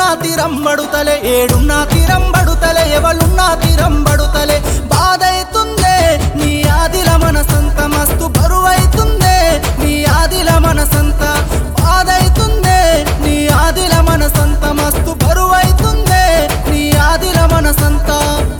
తీరంబడుతలే ఏడున్నా తీరంబడుతలే ఎవలున్నా తీరంబడుతలే బాధైతుందే నీ ఆదిల మనసంత మస్తు బరువైతుందే నీ ఆదిల మనసంత బాధైతుందే నీ ఆదిల మనసంత మస్తు బరువైతుందే నీ ఆదిల మనసంత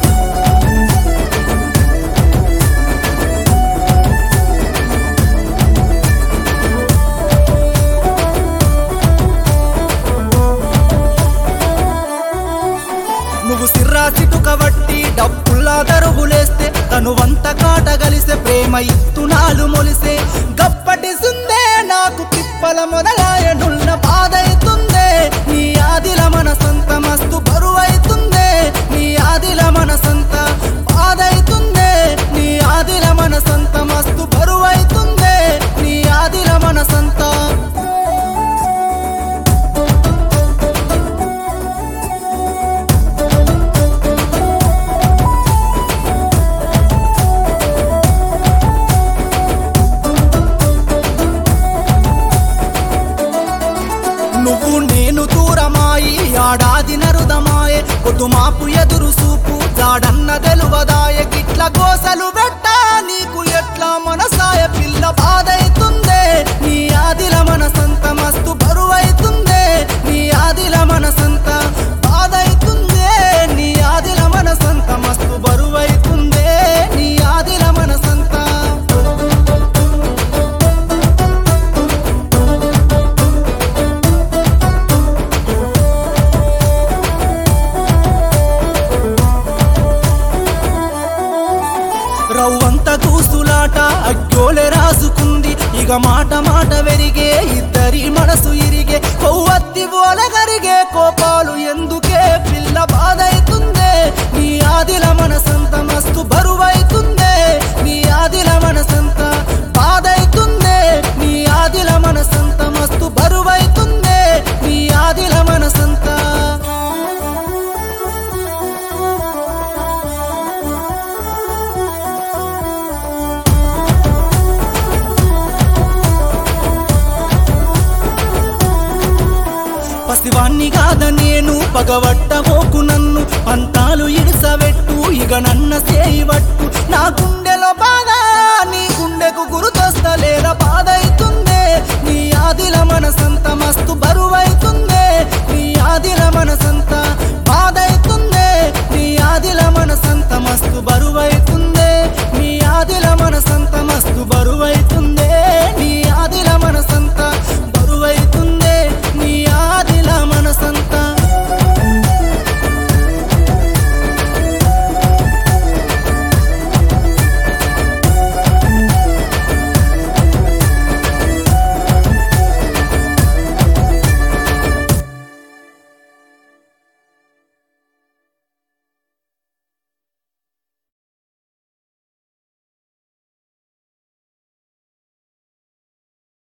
నువ్వు సిర్రా చిటుక వట్టి డబ్బుల్లా దరుగులేస్తే తను వంత కాట గలిసే ప్రేమ ఇత్తునాలు మొలిసే గప్పటి సుందే నాకు తిప్పల మొదలాయనున్న బాధైతుందే నీ ఆదిల మనసంత మస్తు బరువైతుందే నీ ఆదిల మనసంత బాధైతుందే నీ ఆదిల మనసంత మస్తు బరువైతుందే నీ ఆదిల మనసంత నువ్వు నేను దూరమాయి ఆడాది నరుదమాయే పొద్దుమాపు ఎదురు సూపు జాడన్న తెలువదాయ గిట్ల గోసలు పెట్ట నీకు ఎట్లా మనసాయ పిల్ల బాధైతుందే నీ ఆదిల మనసంత మస్తు బరువైతుందే నీ ఆదిల మనసంత బాధైతుందే నీ ఆదిల మనసంత మస్తు బరువైతుందే నీ ఆదిల మనసంత రవ్వంత కూసులాట అగ్గోలె రాసుకుంది ఇక మాట మాట వెరిగే ఇద్దరి మనసు ఇరిగే కొవ్వత్తి ఓల కరిగే కోపాలు ఎందుకే పిల్ల బాధైతుందే నీ ఆదిల మనసంత మస్తు బరువైతుందే నీ ఆదిల మనసంత బాధైతుందే నీ ఆదిల మనసంత మస్తు బరువైతుందే నీ ఆదిల మనసంత పసివాణ్ణి కాద నేను పగవట్టబోకు నన్ను పంతాలు ఇడిసబెట్టు ఇక నన్న సేయివట్టు నా గుండెలో బాధ నీ గుండెకు గురుతొస్తలేరా